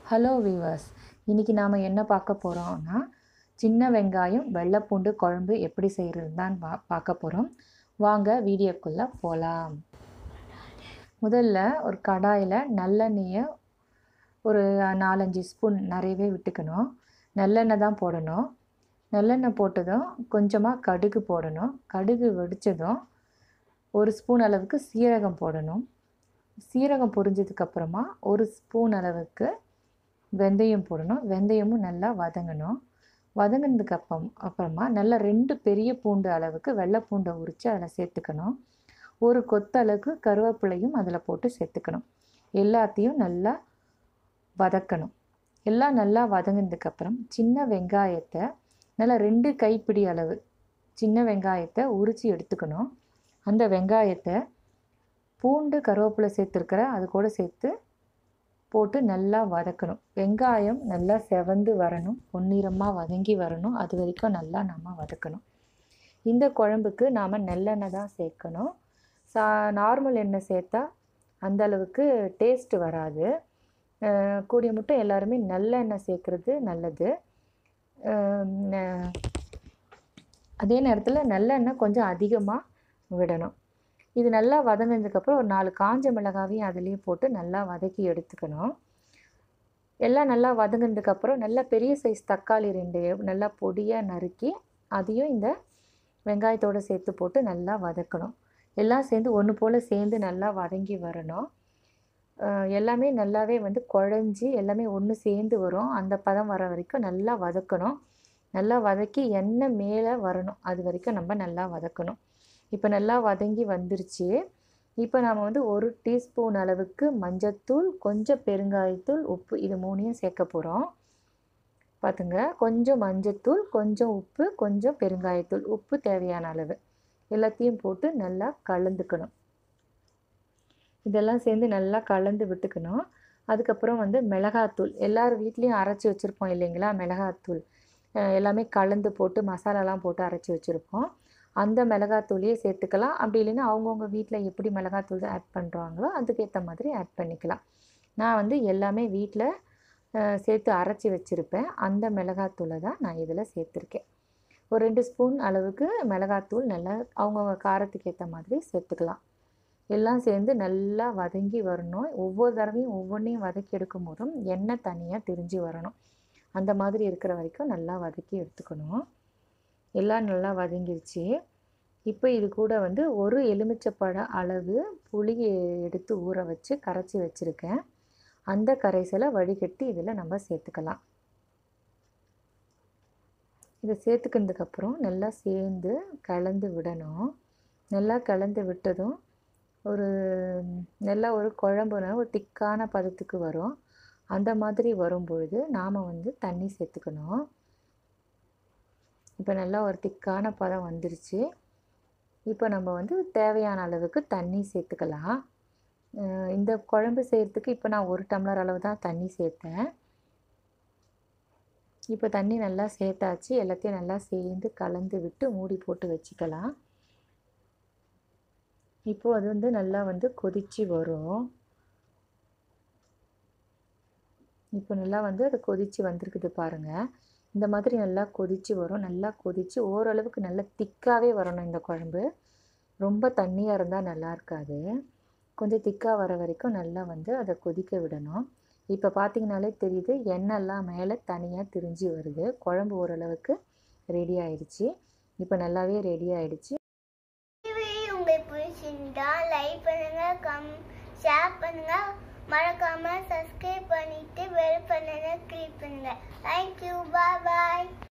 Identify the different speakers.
Speaker 1: hello viewers இன்றைக்கி நாம் என்ன பார்க்க போகிறோம்னா சின்ன வெங்காயம் வெள்ளைப்பூண்டு குழம்பு எப்படி செய்கிறது தான் பா பார்க்க போகிறோம் வாங்க வீடியோக்குள்ளே போகலாம் முதல்ல ஒரு கடாயில் நல்லெண்ணெயை ஒரு நாலஞ்சு ஸ்பூன் நிறையவே விட்டுக்கணும் நல்லெண்ணெய் தான் போடணும் நல்லெண்ணெய் போட்டதும் கொஞ்சமாக கடுகு போடணும் கடுகு வெடித்ததும் ஒரு ஸ்பூன் அளவுக்கு சீரகம் போடணும் சீரகம் பொரிஞ்சதுக்கப்புறமா ஒரு ஸ்பூன் அளவுக்கு வெந்தயம் போடணும் வெந்தயமும் நல்லா வதங்கணும் வதங்கினதுக்கு அப்புறம் அப்புறமா நல்லா ரெண்டு பெரிய பூண்டு அளவுக்கு வெள்ளை பூண்டை உரித்து அதில் சேர்த்துக்கணும் ஒரு கொத்து அளவுக்கு கருவேப்பிலையும் அதில் போட்டு சேர்த்துக்கணும் எல்லாத்தையும் நல்லா வதக்கணும் எல்லாம் நல்லா வதங்கினதுக்கப்புறம் சின்ன வெங்காயத்தை நல்லா ரெண்டு கைப்பிடி அளவு சின்ன வெங்காயத்தை உரித்து எடுத்துக்கணும் அந்த வெங்காயத்தை பூண்டு கருவேப்பிலை சேர்த்துருக்கிற அது கூட சேர்த்து போட்டு நல்லா வதக்கணும் வெங்காயம் நல்லா செவந்து வரணும் பொன்னிறமாக வதங்கி வரணும் அது வரைக்கும் நல்லா நம்ம வதக்கணும் இந்த குழம்புக்கு நாம் நல்லெண்ணெய் தான் சேர்க்கணும் சா நார்மல் எண்ணெய் சேர்த்தா அந்த அளவுக்கு டேஸ்ட் வராது கூடிய மட்டும் எல்லாருமே நல்லெண்ணெய் சேர்க்குறது நல்லது அதே நேரத்தில் நல்லெண்ணெய் கொஞ்சம் அதிகமாக விடணும் இது நல்லா வதங்கினதுக்கப்புறம் ஒரு நாலு காஞ்ச மிளகாவையும் அதுலேயே போட்டு நல்லா வதக்கி எடுத்துக்கணும் எல்லாம் நல்லா வதங்கினதுக்கப்புறம் நல்லா பெரிய சைஸ் தக்காளி ரெண்டு நல்லா பொடியாக நறுக்கி அதையும் இந்த வெங்காயத்தோடு சேர்த்து போட்டு நல்லா வதக்கணும் எல்லாம் சேர்ந்து ஒன்று போல் சேர்ந்து நல்லா வதங்கி வரணும் எல்லாமே நல்லாவே வந்து குழஞ்சி எல்லாமே ஒன்று சேர்ந்து வரும் அந்த பதம் வர வரைக்கும் நல்லா வதக்கணும் நல்லா வதக்கி எண்ணெய் மேலே வரணும் அது வரைக்கும் நம்ம நல்லா வதக்கணும் இப்போ நல்லா வதங்கி வந்துருச்சு இப்போ நாம் வந்து ஒரு டீஸ்பூன் அளவுக்கு மஞ்சத்தூள் கொஞ்சம் பெருங்காயத்தூள் உப்பு இது மூணையும் சேர்க்க போகிறோம் பார்த்துங்க கொஞ்சம் மஞ்சத்தூள் கொஞ்சம் உப்பு கொஞ்சம் பெருங்காயத்தூள் உப்பு தேவையான அளவு எல்லாத்தையும் போட்டு நல்லா கலந்துக்கணும் இதெல்லாம் சேர்ந்து நல்லா கலந்து விட்டுக்கணும் அதுக்கப்புறம் வந்து மிளகாத்தூள் எல்லார் வீட்லேயும் அரைச்சி வச்சுருப்போம் இல்லைங்களா மிளகாத்தூள் எல்லாமே கலந்து போட்டு மசாலாலாம் போட்டு அரைச்சி வச்சுருப்போம் அந்த மிளகாத்தூளையே சேர்த்துக்கலாம் அப்படி இல்லைன்னா அவங்கவுங்க வீட்டில் எப்படி மிளகாத்தூள் ஆட் பண்ணுறாங்களோ அதுக்கேற்ற மாதிரி ஆட் பண்ணிக்கலாம் நான் வந்து எல்லாமே வீட்டில் சேர்த்து அரைச்சி வச்சுருப்பேன் அந்த மிளகாத்தூளை தான் நான் இதில் சேர்த்துருக்கேன் ஒரு ரெண்டு ஸ்பூன் அளவுக்கு மிளகாத்தூள் நல்லா அவங்கவுங்க காரத்துக்கு ஏற்ற மாதிரி சேர்த்துக்கலாம் எல்லாம் சேர்ந்து நல்லா வதங்கி வரணும் ஒவ்வொரு தடவையும் ஒவ்வொன்றையும் வதக்கி எடுக்கும் போதும் எண்ணெய் தனியாக திரிஞ்சு வரணும் அந்த மாதிரி இருக்கிற வரைக்கும் நல்லா வதக்கி எடுத்துக்கணும் எல்லாம் நல்லா வதங்கிருச்சு இப்போ இது கூட வந்து ஒரு எலுமிச்சப்பழ அளவு புளியை எடுத்து ஊற வச்சு கரைச்சி வச்சுருக்கேன் அந்த கரைசலை வடிகட்டி இதில் நம்ம சேர்த்துக்கலாம் இதை சேர்த்துக்கினதுக்கப்புறம் நல்லா சேர்ந்து கலந்து விடணும் நல்லா கலந்து விட்டதும் ஒரு நல்லா ஒரு குழம்புனா ஒரு திக்கான பதத்துக்கு வரும் அந்த மாதிரி வரும் பொழுது நாம் வந்து தண்ணி சேர்த்துக்கணும் இப்போ நல்லா ஒரு திக்கான பதம் வந்துருச்சு இப்போ நம்ம வந்து தேவையான அளவுக்கு தண்ணி சேர்த்துக்கலாம் இந்த குழம்பு செய்கிறதுக்கு இப்போ நான் ஒரு டம்ளர் அளவு தான் தண்ணி சேர்த்தேன் இப்போ தண்ணி நல்லா சேர்த்தாச்சு எல்லாத்தையும் நல்லா சேர்ந்து கலந்து விட்டு மூடி போட்டு வச்சுக்கலாம் இப்போது அது வந்து நல்லா வந்து கொதித்து வரும் இப்போ நல்லா வந்து அது கொதித்து வந்திருக்குது பாருங்கள் இந்த மாதிரி நல்லா கொதித்து வரும் நல்லா கொதித்து ஓரளவுக்கு நல்லா திக்காகவே வரணும் இந்த குழம்பு ரொம்ப தண்ணியாக இருந்தால் நல்லா இருக்காது கொஞ்சம் திக்காக வர வரைக்கும் நல்லா வந்து அதை கொதிக்க விடணும் இப்போ பார்த்தீங்கனாலே தெரியுது எண்ணெய்லாம் மேலே தனியாக திரிஞ்சு வருது குழம்பு ஓரளவுக்கு ரெடி ஆயிடுச்சு இப்போ நல்லாவே ரெடி ஆயிடுச்சு
Speaker 2: உங்களுக்கு பிடிச்சிருந்தா லைக் பண்ணுங்க கம் ஷேர் பண்ணுங்க மறக்காம சப்ஸ்கிரைப் பண்ணிட்டு பெல் பண்ணனை கிளிக் பண்ணுங்க தேங்க்யூ பாய் பாய்